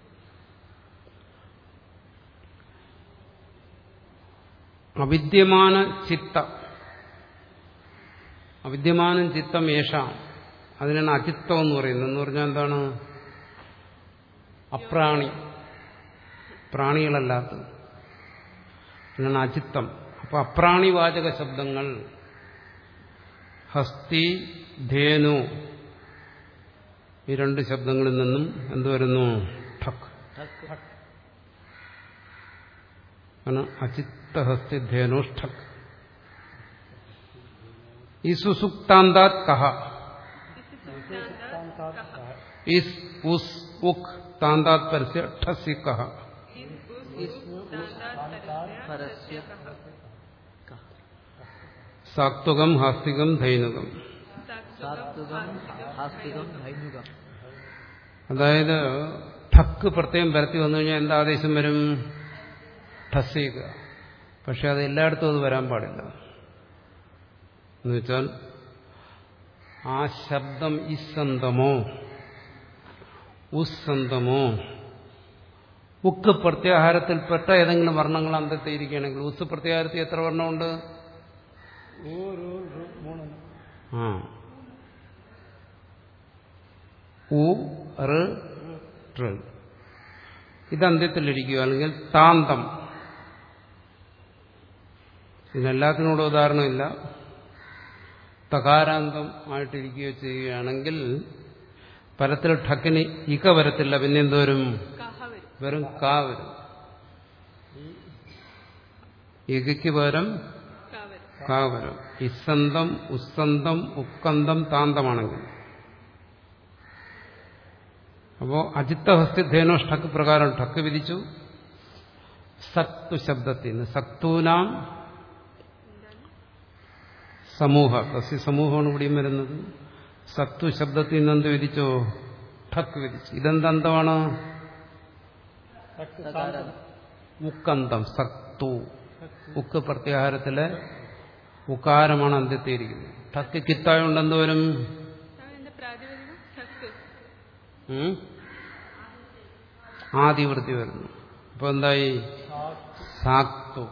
അവിദ്യമാന ചിത്ത അവിദ്യമാനം ചിത്തം യേശാം അതിനാണ് അചിത്തം എന്ന് പറയുന്നത് എന്ന് പറഞ്ഞാൽ എന്താണ് അപ്രാണി പ്രാണികളല്ലാത്തത് അതിനാണ് അചിത്തം അപ്പൊ അപ്രാണിവാചക ശബ്ദങ്ങൾ ഹസ്തി ധേനു ഈ രണ്ട് ശബ്ദങ്ങളിൽ നിന്നും എന്ത് വരുന്നു ഠക് ഠക്ക് ആണ് അചിത്തഹസ്തി ധേനുഷ്ഠക് ഈ സുസുക്താന്താത് കഹ ഇസ് ഉസ് ഉക് താന്താത് പരസ്യ ഠസി കഹ പരസ്യ ക. സാത്വകം ഹാസ്തികം ധൈനുകം സാത്വികം ആസ്തികം ധൈനുകം അതായത് ഠക്ക് പ്രത്യേകം പരത്തി വന്നു കഴിഞ്ഞാൽ എന്താ ആദേശം വരും ഠസ്സിക പക്ഷെ അത് എല്ലായിടത്തും അത് വരാൻ പാടില്ല എന്നുവെച്ചാൽ ആ ശബ്ദം ഇസ്സന്തമോ ഉസ്സന്തമോ ഉക്ക് പ്രത്യാഹാരത്തിൽപ്പെട്ട ഏതെങ്കിലും വർണ്ണങ്ങൾ അന്തത്തെ ഇരിക്കുകയാണെങ്കിൽ ഉസ് പ്രത്യാഹാരത്തിൽ എത്ര വർണ്ണമുണ്ട് ഓ ഒരു ഒരു മൂന്ന് ആ ഉ റ് റ് ഇത് അന്ത്യത്തിലിരിക്കുക അല്ലെങ്കിൽ താന്തം ഇതിനെല്ലാത്തിനോട് ഉദാഹരണമില്ല തകാരാന്തം ആയിട്ടിരിക്കുകയോ ചെയ്യുകയാണെങ്കിൽ പരത്തിൽ ഠക്കിന് ഇക വരത്തില്ല പിന്നെ എന്തോരും കഹ വരും വെറും കാ വരും ഇകയ്ക്ക് പകരം ക വരും കാ വരും ഇസ്സന്തം ഉസ്സന്തം ഉക്കന്തം താന്തമാണെങ്കിൽ അപ്പോ അജിത്തഹസ്തി ധേനോഷ് ഠക്ക് പ്രകാരം ഠക്ക് വിധിച്ചു സത്തു ശബ്ദത്തിൽ നിന്ന് സക്തൂനാം സമൂഹ തസ്യ സമൂഹമാണ് ഇവിടെയും വരുന്നത് സത്തു ശബ്ദത്തിൽ നിന്ന് എന്ത് വിധിച്ചോ ഠക്ക് വിധിച്ചു ഇതെന്തന്തമാണ് സകാരം മുക്കന്തം സക്തു ഉക്ക് പ്രത്യാഹാരത്തിലെ ഉക്കാരമാണ് അന്ത്യത്തിയിരിക്കുന്നത് ഠക്ക് കിത്തായോണ്ട് എന്ത് വരും അതിന്റെ പ്രാതിപതികം ഠക്ക് ഉം? ആദിവൃത്തി വരുന്നു അപ്പൊ എന്തായി സാക്തു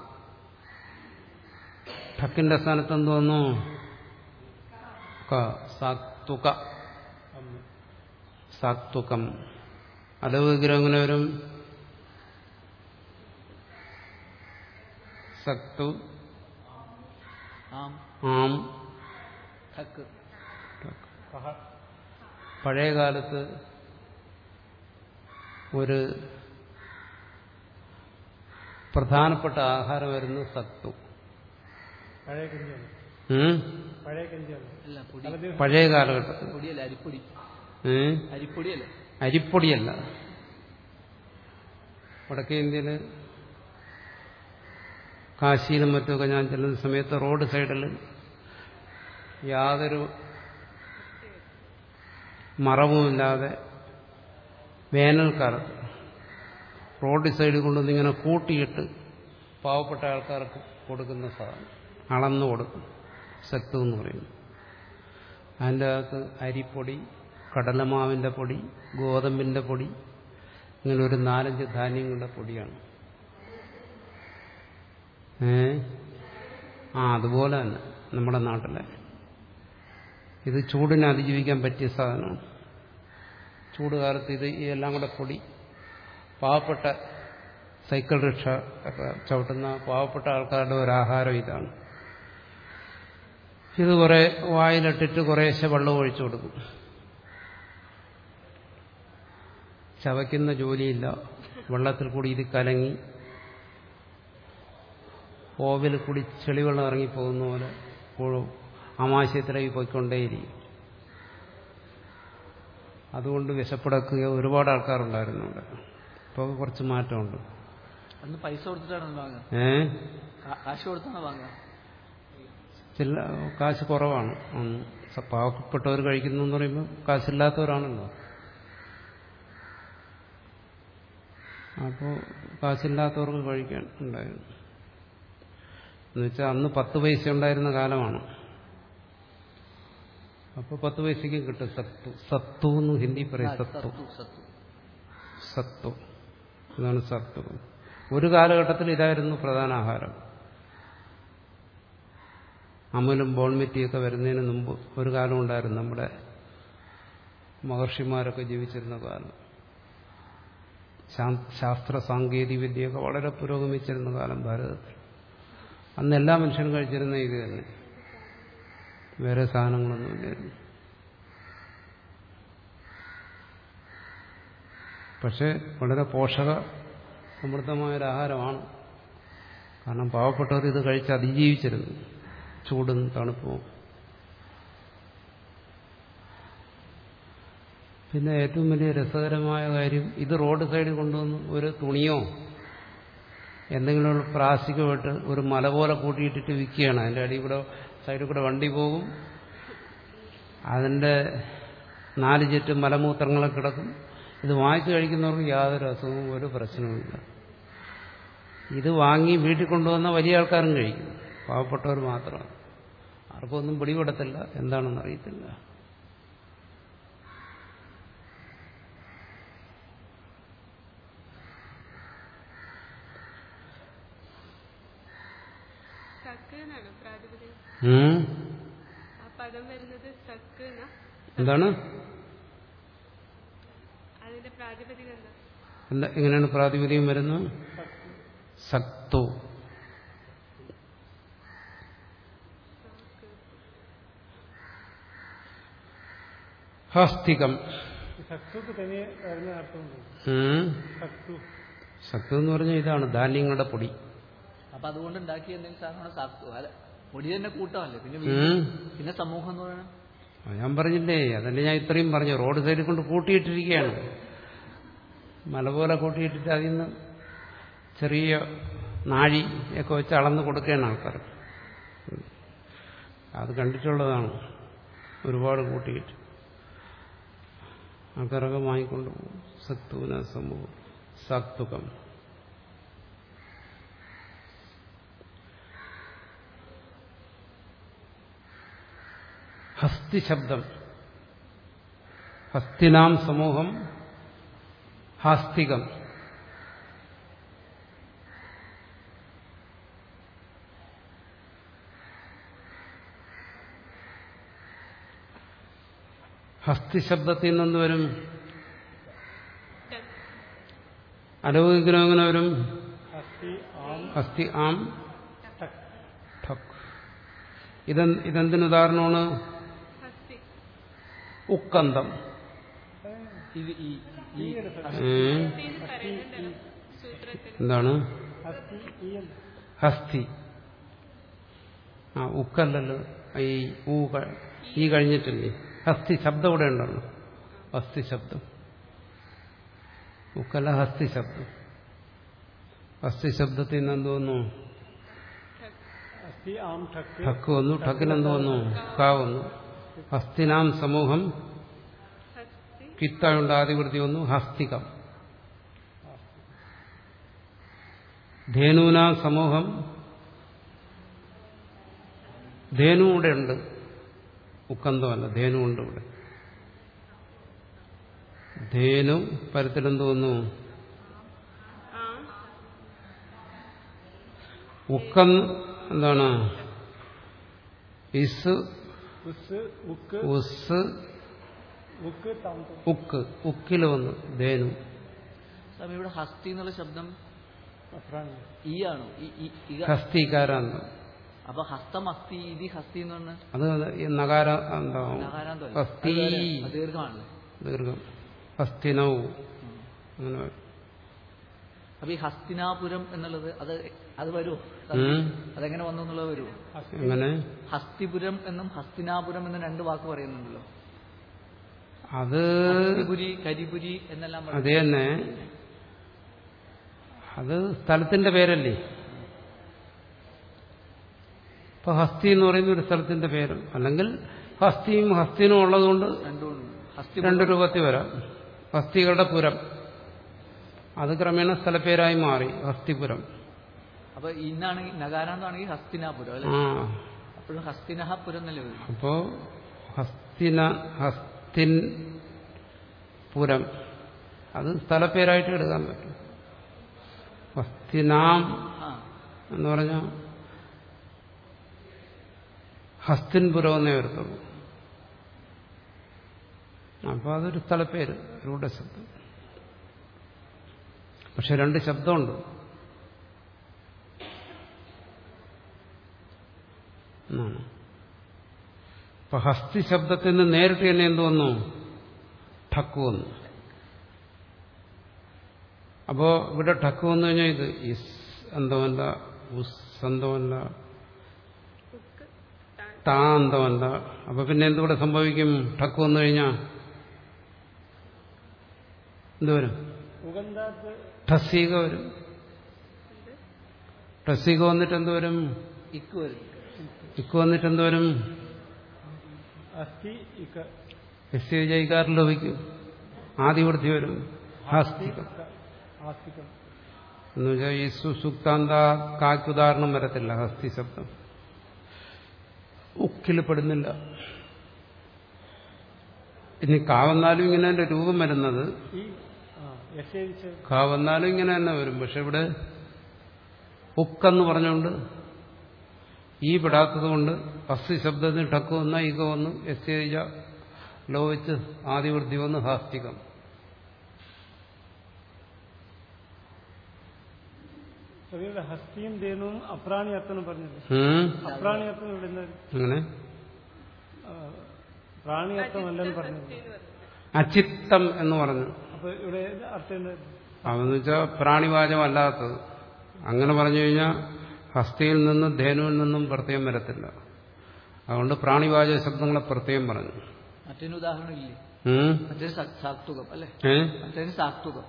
ഠക്കിന്റെ സ്ഥാനത്ത് എന്ത് വന്നു ക, സാക്തുക സാത്വകം അലവ് വിഗ്രഹം എങ്ങനെ വരും സക്തു ആം ആം ഠക്ക് കഹ പഴയ കാലത്ത് ഒരു പ്രധാനപ്പെട്ട ആഹാരമായിരുന്നു സത്തു പഴയ കഞ്ചിയാണ് ഉം? പഴയ കഞ്ചിയാണ് അല്ല പൊടി തലദിവസം പഴയ കാലഘട്ടത്തിൽ പൊടിയല്ല അരിപ്പൊടി ഏ? അരിപ്പൊടിയല്ല അരിപ്പൊടിയല്ല വടക്കേ ഇന്ത്യയില് കാശിയിലും മറ്റുമൊക്കെ ഞാൻ ചെല്ലുന്ന സമയത്ത് റോഡ് സൈഡിൽ യാതൊരു മറവുമില്ലാതെ വേനൽക്കാലത്ത് റോഡ് സൈഡിൽ കൊണ്ടുവന്ന് ഇങ്ങനെ കൂട്ടിയിട്ട് പാവപ്പെട്ട ആൾക്കാർക്ക് കൊടുക്കുന്ന സാധനം അളന്നു കൊടുക്കും സത്ത് എന്ന് പറയുന്നു അതിൻ്റെ അകത്ത് അരിപ്പൊടി കടലമാവിൻ്റെ പൊടി ഗോതമ്പിൻ്റെ പൊടി ഇങ്ങനെ ഒരു നാലഞ്ച് ധാന്യങ്ങളുടെ പൊടിയാണ് ഏ ആ അതുപോലെ തന്നെ നമ്മുടെ നാട്ടിലെ ഇത് ചൂടിനെ അതിജീവിക്കാൻ പറ്റിയ സാധനമാണ് ചൂട് കാലത്ത് ഇത് ഈ എല്ലാം കൂടെ പൊടി പാവപ്പെട്ട സൈക്കിൾ റിക്ഷ ഒക്കെ ചവിട്ടുന്ന പാവപ്പെട്ട ആൾക്കാരുടെ ഒരു ആഹാരം ഇതാണ് ഇത് കുറെ വായിലിട്ടിട്ട് കുറേശ്ശെ വെള്ളം ഒഴിച്ചു കൊടുക്കും ചവയ്ക്കുന്ന ജോലിയില്ല വെള്ളത്തിൽ കൂടി ഇത് കലങ്ങി ഓവിൽ കൂടി ചെളിവെള്ളം ഇറങ്ങിപ്പോകുന്ന പോലെ എപ്പോഴും ആമാശയത്തിലേക്ക് പോയിക്കൊണ്ടേയിരിക്കും അതുകൊണ്ട് വിശപ്പടക്കുക ഒരുപാട് ആൾക്കാരുണ്ടായിരുന്നു അവിടെ ഇപ്പോൾ കുറച്ച് മാറ്റമുണ്ട് അന്ന് പൈസ കൊടുത്തിട്ടാണ് വാങ്ങുക ഏ കാ- കാശ് കൊടുത്താണ് വാങ്ങുക ചില കാശ് കുറവാണ് ഉം. സ- പാവപ്പെട്ടവർ കഴിക്കുന്നു എന്ന് പറയുമ്പോൾ കാശില്ലാത്തവരാണല്ലോ അപ്പോൾ കാശില്ലാത്തവർക്ക് കഴിക്കാൻ ഉണ്ടായിരുന്നു എന്നുവെച്ചാൽ അന്ന് പത്ത് പൈസ ഉണ്ടായിരുന്ന കാലമാണ് അപ്പോൾ പത്ത് പൈസയ്ക്ക് കിട്ടും സത്തു സത്തു എന്ന് ഹിന്ദി പറയും സത്തു സത്തു സത്തു സത്വം ഇതാണ് സത്വം ഒരു കാലഘട്ടത്തിൽ ഇതായിരുന്നു പ്രധാന ആഹാരം അമലും ബോൺമിറ്റിയൊക്കെ വരുന്നതിന് മുമ്പ് ഒരു കാലം ഉണ്ടായിരുന്നു നമ്മുടെ മഹർഷിമാരൊക്കെ ജീവിച്ചിരുന്ന കാലം ശാ- ശാസ്ത്ര സാങ്കേതിക വിദ്യയൊക്കെ വളരെ പുരോഗമിച്ചിരുന്ന കാലം ഭാരതത്തിൽ അന്ന് എല്ലാ മനുഷ്യനും കഴിച്ചിരുന്ന ഇത് തന്നെ വേറെ സാധനങ്ങളൊന്നുമില്ലായിരുന്നു പക്ഷെ വളരെ പോഷക സമൃദ്ധമായൊരു ആഹാരമാണ് കാരണം പാവപ്പെട്ടവർ ഇത് കഴിച്ച് അതിജീവിച്ചിരുന്നു ചൂടും തണുപ്പും പിന്നെ ഏറ്റവും വലിയ രസകരമായ കാര്യം ഇത് റോഡ് സൈഡിൽ കൊണ്ടുവന്ന് ഒരു തുണിയോ എന്തെങ്കിലും ഒരു പ്ലാസ്റ്റിക് ഇട്ട് ഒരു മല പോലെ കൂട്ടിയിട്ടിട്ട് വിൽക്കുകയാണ് അതിൻ്റെ അടിയിൽ കൂടെ സൈഡിൽ കൂടെ വണ്ടി പോകും അതിൻ്റെ നാല് ചുറ്റും മലമൂത്രങ്ങളൊക്കെ കിടക്കും ഇത് വാങ്ങിച്ചു കഴിക്കുന്നവർക്ക് യാതൊരു അസുഖവും ഒരു പ്രശ്നവുമില്ല ഇത് വാങ്ങി വീട്ടിൽ കൊണ്ടുവന്ന വലിയ ആൾക്കാരും കഴിക്കും പാവപ്പെട്ടവർ മാത്രമാണ് ആർക്കൊന്നും പിടിപെടത്തില്ല എന്താണെന്ന് അറിയത്തില്ല സക്ക് എന്നാണ് പ്രാതിപതികം ഉം? ആ പദം വരുന്നത് സക്ക് എന്നാ എന്താണ് അതിന്റെ പ്രാതിപതികം എന്താ എന്താ എങ്ങനെയാണ് പ്രാതിപതികം വരുന്നത് സക്തു ഹസ്തികം ഈ സക്തുക്ക് തനിയെ വരുന്ന അർത്ഥമുണ്ട് ഉം? സക്തു സക്തു എന്ന് പറഞ്ഞാൽ ഇതാണ് ധാന്യങ്ങളുടെ പൊടി അപ്പൊ അതുകൊണ്ട് ഉണ്ടാക്കിയ എന്തെങ്കിലും സാധനമാണ് സത്തു അല്ല പൊടി തന്നെ കൂട്ടമല്ലേ പിന്നെ ഉം? വീണ്ടും- പിന്നെ സമൂഹം എന്ന് പറയണം ആ, ഞാൻ പറഞ്ഞില്ലേ അതല്ലേ ഞാൻ ഇത്രയും പറഞ്ഞു റോഡ് സൈഡിൽ കൊണ്ട് കൂട്ടിയിട്ടിരിക്കുകയാണ് മല പോലെ കൂട്ടിയിട്ടിട്ട് അതിൽ നിന്ന് ചെറിയ നാഴി ഒക്കെ വെച്ച് അളന്ന് കൊടുക്കുകയാണ് ആൾക്കാർ അത് കണ്ടിട്ടുള്ളതാണ് ഒരുപാട് കൂട്ടിയിട്ട് ആൾക്കാരൊക്കെ വാങ്ങിക്കൊണ്ട് പോകും സത്വന സമൂഹം സാത്വികം ഹസ്തി ശബ്ദം ഹസ്തിനാം സമൂഹം ഹാസ്തികം ഹസ്തി ശബ്ദത്തിൽ നിന്ന് വരും ടക് അലൗകികം എങ്ങനെ വരും അസ്ഥി ആം ഹസ്തി ആം ടക് ഠക് ഇതെ ഇതെന്തിന് ഉദാഹരണമാണ് ഹസ്തി ഉക്കന്തം ഇത് ഈ ഈ ഏ? ഹസ്തി എന്ന് പറയുന്നുണ്ടല്ലോ സൂത്രത്തിൽ എന്താണ് അസ്ഥി ഈ എന്ന്. ഹസ്തി ആ ഉക്കല്ലല്ലോ ഈ ഊ ക- ഈ കഴിഞ്ഞിട്ടില്ലേ ഹസ്തി ശബ്ദം ഇവിടെ ഉണ്ടല്ലോ ഹസ്തി ശബ്ദം ഉക്കല്ല ഹസ്തി ശബ്ദം ഹസ്തി ശബ്ദത്തിൽ നിന്ന് എന്ത് വന്നു ടക് അസ്ഥി ആം ടക്ക് ഠക്ക് വന്നു ഠക്കിന് എന്ത് വന്നു കാ വന്നു ഹസ്തിനാം സമൂഹം ഹസ്തി കിത്തായുണ്ട് ആദിവൃത്തി വന്നു ഹസ്തികം ധേനൂനാം സമൂഹം ധേനു ഇവിടെ ഉണ്ട് ഉക്കന്തമല്ല ധേനു ഉണ്ട് ഇവിടെ ധേനു പരത്തിലെന്ത് വന്നു ആ ഉക്കം എന്താണ് ഇസ് ഉസ് ഉക്ക് ഉസ് ഉക്ക് താം തും. ഉക്ക് ഉക്കിൽ വന്നു ധേനു സ്വാമി ഇവിടെ ഹസ്തി എന്നുള്ള ശബ്ദം അഫ്രാണ്. ഈ ആണോ ഈ ഈ- ഈ ഹസ്തികാരാന്തം അപ്പൊ ഹസ്തം അസ്ഥി ഇതി ഹസ്തി എന്ന് പറഞ്ഞ അത് ഈ നഗാര എന്താ നഗാരാന്തമല്ല. ഹസ്തി അത് ദീർഘമാണല്ലേ ദീർഘം ഹസ്തിനൗ അങ്ങനെ വരും. അപ്പൊ ഈ ഹസ്തിനാപുരം എന്നുള്ളത് അത് അത് വരുമോ ഉം. അതെങ്ങനെ വന്നു എന്നുള്ളത് വരുമോ എങ്ങനെ ഹസ്തിപുരം എന്നും ഹസ്തിനാപുരം എന്നും രണ്ട് വാക്ക് പറയുന്നുണ്ടല്ലോ അത് ഹസ്തിപുരി കരിപുരി എന്നെല്ലാം അത് തന്നെ അത് സ്ഥലത്തിന്റെ പേരല്ലേ ഇപ്പൊ ഹസ്തി എന്ന് പറയുന്ന ഒരു സ്ഥലത്തിന്റെ പേരും അല്ലെങ്കിൽ ഹസ്തിയും ഹസ്തിനും ഉള്ളതുകൊണ്ട് രണ്ടും ഉണ്ട്. ഹസ്തി രണ്ട് രൂപത്തിൽ വരാം ഹസ്തികളുടെ പുരം അത് ക്രമേണ സ്ഥലപ്പേരായി മാറി ഹസ്തിപുരം അപ്പൊ ഇന്നാണെങ്കിൽ നഗാരാന്നാണെങ്കിൽ ഹസ്തിനാപുരം അല്ലെ ആ അപ്പോഴും ഹസ്തിനഹപുരം എന്നല്ലേ വരും അപ്പോ ഹസ്തിന ഹസ്തിൻ പുരം അത് സ്ഥലപ്പേരായിട്ട് എടുക്കാൻ പറ്റും ഹസ്തിനാം ആ എന്ന് പറഞ്ഞാൽ ഹസ്തിൻപുരം എന്നേ വരത്തുള്ളൂ അപ്പൊ അതൊരു സ്ഥലപ്പേര് രൂഢശബ്ദം പക്ഷെ രണ്ട് ശബ്ദമുണ്ട് എന്നാണ് ഇപ്പൊ ഹസ്തി ശബ്ദത്തിൽ നിന്ന് നേരിട്ട് തന്നെ എന്ത് വന്നു ഠക്ക് വന്നു അപ്പോ ഇവിടെ ഠക്ക് വന്നു കഴിഞ്ഞാൽ ഇത് ഇസ് അന്തമല്ല ഉസ് അന്തമല്ല ഉക്ക് താൻ താ അന്തമല്ല അപ്പൊ പിന്നെ എന്തുകൂടെ സംഭവിക്കും ഠക്ക് വന്നു കഴിഞ്ഞാൽ എന്തുവരും ഉഗന്ധാത്ത് ഠസീക വരും ഠസീക വന്നിട്ട് എന്തുവരും ഇക്ക് വരും ഇക്ക് വന്നിട്ട് എന്തുവരും അസ്ഥി ഇക്ക എസ് സി ജയിക്കാറിൽ ലഭിക്കും ആദിവൃത്തി വരും ഹാസ്തികം ആസ്തികം എന്ന് വെച്ചാൽ ഈ സുസുക്താന്ത കാക്ക് ഉദാഹരണം വരത്തില്ല ഹസ്തി ശബ്ദം ഉക്കിൽ പെടുന്നില്ല ഇനി കാവന്നാലും ഇങ്ങനെ എന്റെ രൂപം വരുന്നത് ഈ ആ യശേവിച്ച് കാവന്നാലും ഇങ്ങനെ തന്നെ വരും പക്ഷെ ഇവിടെ ഉക്കെന്ന് പറഞ്ഞുകൊണ്ട് ഈ പെടാത്തത് കൊണ്ട് അസ്ഥി ശബ്ദത്തിന് ടക്ക് വന്ന ഈക വന്നു എസ് ലോപിച്ച് ആദിവൃത്തി വന്ന് ഹാസ്തികം ഇവിടെ ഹസ്തിയും ദേനുവും അപ്രാണിയത്വനും പറഞ്ഞത് ഉം. അപ്രാണിയത്വം ഇവിടെ നിന്ന് അങ്ങനെ ആ, പ്രാണിയത്വമല്ലെന്ന് പറഞ്ഞത് അചിത്തം എന്ന് പറഞ്ഞു അപ്പൊ ഇവിടെ ഏത് അർത്ഥം എന്താ? അതെന്ന് വെച്ചാൽ പ്രാണിവാചമല്ലാത്തത് അങ്ങനെ പറഞ്ഞു കഴിഞ്ഞാൽ ഹസ്തിയിൽ നിന്നും ധേനുവിൽ നിന്നും പ്രത്യേകം വരത്തില്ല അതുകൊണ്ട് പ്രാണിവാചക ശബ്ദങ്ങളെ പ്രത്യേകം പറഞ്ഞു മറ്റൊരു ഉദാഹരണം ഇല്ലേ ഉം. മറ്റൊരു സ- സാക്തുകം അല്ലെ ഏ മറ്റൊരു സാക്തുകം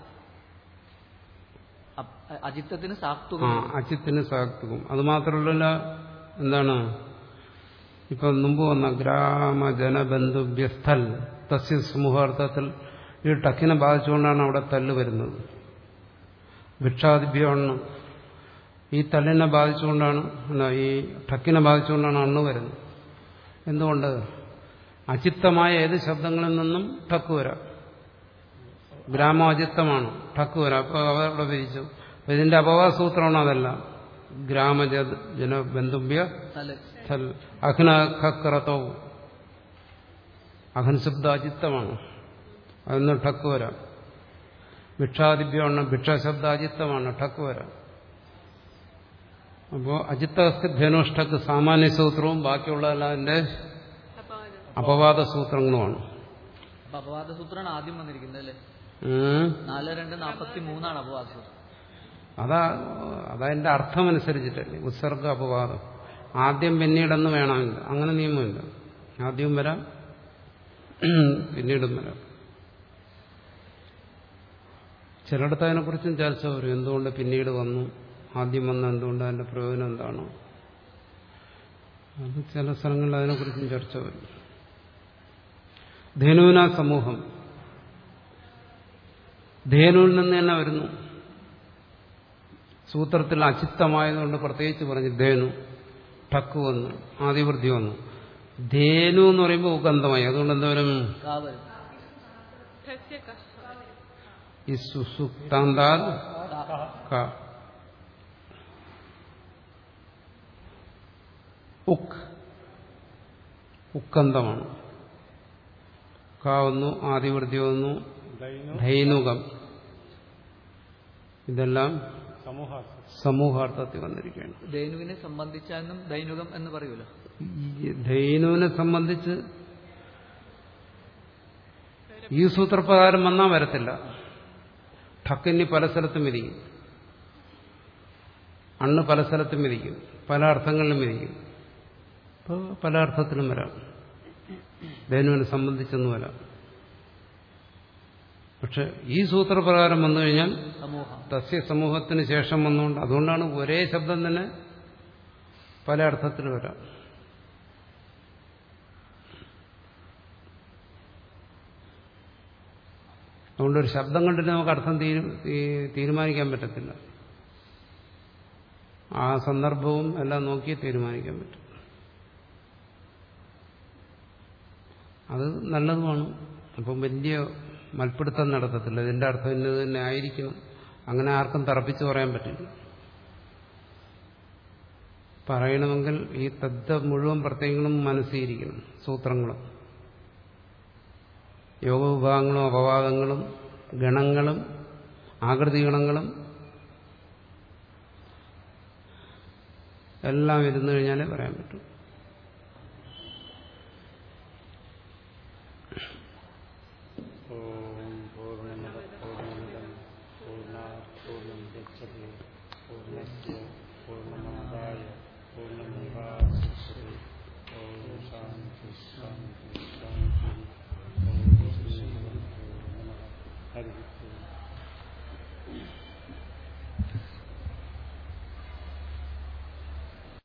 അപ്- അജിത്തത്തിന് ആ സാക്തുകം അച്ചിത്തിന് സാക്തിക്കും അത് മാത്രമല്ല എന്താണ് ഇപ്പൊ മുമ്പ് വന്ന ഗ്രാമജനബന്ധുഭ്യസ്ഥൽ തസ്യ സമൂഹാർത്ഥത്തിൽ ഈ ടക്കിനെ ബാധിച്ചുകൊണ്ടാണ് അവിടെ തല്ല് വരുന്നത് ഭിക്ഷാദിഭ്യമാണ് ഈ തല്ലിനെ ബാധിച്ചുകൊണ്ടാണ് അല്ല ഈ ടക്കിനെ ബാധിച്ചുകൊണ്ടാണ് അണ്ണ് വരുന്നത് എന്തുകൊണ്ട് അചിത്തമായ ഏത് ശബ്ദങ്ങളിൽ നിന്നും ടക്ക് വരാം ഗ്രാമാചിത്തമാണ് ടക്ക് വരാം അപ്പൊ അവരുടെ പിരിച്ചു അപ്പൊ ഇതിന്റെ അപവാസൂത്രമാണ് അതല്ല ഗ്രാമജ ജനബന്ധുഭ്യ തല സ്ഥൽ അഹ്നഖക്രതോ അഹൻ ശബ്ദ അജിത്തമാണ് അതൊന്ന് ഠക്ക് വരാം ഭിക്ഷാദിഭ്യമാണ് ഭിക്ഷാശബ്ദ അജിത്തമാണ് ഠക്ക് വരാം അപ്പോ അജിത്തസ്തി ധനുഷ്ഠക്ക് സാമാന്യ സൂത്രവും ബാക്കിയുള്ളതെല്ലാം അതിന്റെ അപവാദം അപവാദ സൂത്രങ്ങളുമാണ് അപ്പൊ അപവാദ സൂത്രമാണ് ആദ്യം വന്നിരിക്കുന്നത് അല്ലേ ഉം. നാല് രണ്ട് നാൽപ്പത്തി മൂന്നാണ് അപവാദ സൂത്രം അതാ അതതിന്റെ അർത്ഥമനുസരിച്ചിട്ടല്ലേ ഉത്സർഗ അപവാദം ആദ്യം പിന്നീടെന്ന് വേണമില്ല അങ്ങനെ നിയമമില്ല ആദ്യവും വരാം പിന്നീടും വരാം ചിലയിടത്ത് അതിനെക്കുറിച്ചും ചർച്ച വരും എന്തുകൊണ്ട് പിന്നീട് വന്നു ആദ്യം വന്ന എന്തുകൊണ്ട് അതിന്റെ പ്രയോജനം എന്താണ് അത് ചില സ്ഥലങ്ങളിൽ അതിനെക്കുറിച്ചും ചർച്ച വരും ധേനുവിന സമൂഹം ധേനുവിൽ നിന്ന് തന്നെ വരുന്നു സൂത്രത്തിൽ അചിത്തമായതുകൊണ്ട് പ്രത്യേകിച്ച് പറഞ്ഞു ധേനു ടക്ക് വന്നു ആദിവൃത്തി വന്നു ധേനു എന്ന് പറയുമ്പോൾ ഉഗന്ധമായി അതുകൊണ്ട് എന്തോരം കാവൽ ധസ്യ കഹ ഈ സുസുക്താന്താൽ ക. ഉക്ക് ഉക്കന്തമാണ് ക വന്നു ആദിവൃത്തി വന്നു ദൈനു ധൈനുകം ഇതെല്ലാം സമൂഹാർത്ഥം സമൂഹാർത്ഥത്തിൽ വന്നിരിക്കുകയാണ് ധേനുവിനെ സംബന്ധിച്ചാന്നും ദൈനുകം എന്ന് പറയൂലോ ഈ ധൈനുവിനെ സംബന്ധിച്ച് ഈ സൂത്രപ്രകാരം വന്നാൽ വരത്തില്ല ഠക്കിനി പല സ്ഥലത്തും വിരിക്കും അണ്ണ് പല സ്ഥലത്തും വിരിക്കും പല അർത്ഥങ്ങളിലും വിരിക്കും അപ്പോൾ പല അർത്ഥത്തിലും വരാം ധൈനുവിനെ സംബന്ധിച്ചൊന്നും വരാം പക്ഷെ ഈ സൂത്രപ്രകാരം വന്നു കഴിഞ്ഞാൽ സമൂഹം തസ്യ സമൂഹത്തിന് ശേഷം വന്നുകൊണ്ട് അതുകൊണ്ടാണ് ഒരേ ശബ്ദം തന്നെ പല അർത്ഥത്തിൽ വരാം അതുകൊണ്ട് ഒരു ശബ്ദം കണ്ടിട്ട് നമുക്ക് അർത്ഥം തീരു- തീ- തീരുമാനിക്കാൻ പറ്റത്തില്ല ആ സന്ദർഭവും എല്ലാം നോക്കി തീരുമാനിക്കാൻ പറ്റും അത് നല്ലതുമാണ് അപ്പം വലിയ മൽപ്പിടുത്തം നടത്തത്തില്ല ഇതിന്റെ അർത്ഥം ഇന്നത് തന്നെ ആയിരിക്കണം അങ്ങനെ ആർക്കും തറപ്പിച്ച് പറയാൻ പറ്റില്ല പറയണമെങ്കിൽ ഈ തദ്ദ മുഴുവൻ പ്രത്യയങ്ങളും മനസ്സിരിക്കണം സൂത്രങ്ങളും യോഗവിഭാഗങ്ങളും അപവാദങ്ങളും ഗണങ്ങളും ആകൃതി ഗണങ്ങളും എല്ലാം ഇരുന്നു കഴിഞ്ഞാലേ പറയാൻ പറ്റും